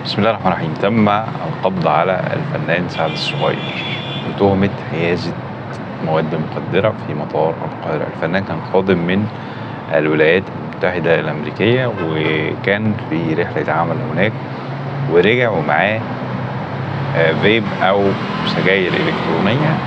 بسم الله الرحمن الرحيم تم القبض على الفنان سعد الصغير بتهمة حيازة مواد مخدرة في مطار القاهرة الفنان كان قادم من الولايات المتحدة الأمريكية وكان في رحلة عمل هناك ورجع ومعاه آه، فيب أو سجاير إلكترونية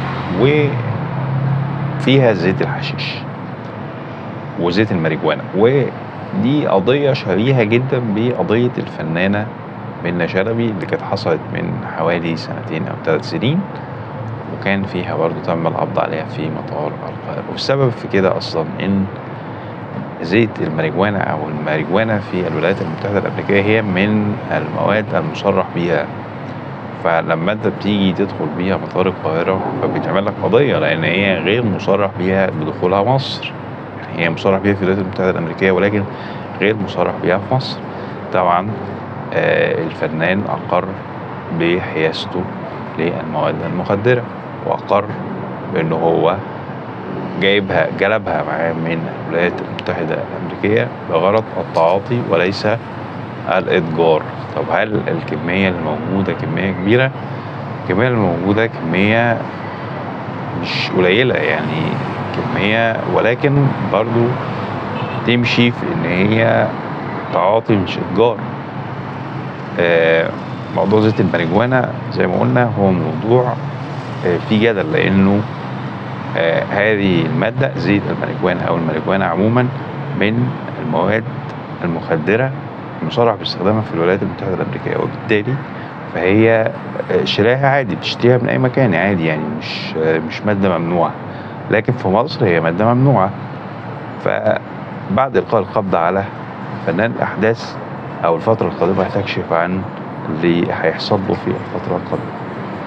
وفيها زيت الحشيش وزيت الماريجوانا ودي قضية شبيهة جدا بقضية الفنانة منة شلبي اللي كانت حصلت من حوالي سنتين أو ثلاث سنين وكان فيها برضه تم القبض عليها في مطار القاهرة والسبب في كده أصلا إن زيت الماريجوانا أو الماريجوانا في الولايات المتحدة الأمريكية هي من المواد المصرح بيها فلما انت بتيجي تدخل بيها مطار القاهرة فبيتعمل لك قضية لأن هي غير مصرح بيها بدخولها مصر يعني هي مصرح بيها في الولايات المتحدة الأمريكية ولكن غير مصرح بيها في مصر طبعا آه، الفنان أقر بحيازته للمواد المخدرة وأقر بأنه هو جايبها جلبها معاه من الولايات المتحدة الأمريكية بغرض التعاطي وليس الإتجار طب هل الكمية الموجودة كمية كبيرة؟ الكمية الموجودة كمية مش قليلة يعني كمية ولكن برضو تمشي في إن هي تعاطي مش إتجار آه، موضوع زيت الماريجوانا زي ما قلنا هو موضوع آه، فيه جدل لأنه آه، هذه المادة زيت الماريجوانا أو الماريجوانا عموما من المواد المخدرة المصرح باستخدامها في الولايات المتحدة الأمريكية وبالتالي فهي آه، شراها عادي بتشتريها من أي مكان عادي يعني مش آه، مش مادة ممنوعة لكن في مصر هي مادة ممنوعة فبعد إلقاء القبض على فنان الأحداث أو الفترة القادمة هتكشف عن اللي هيحصل له في الفترة القادمة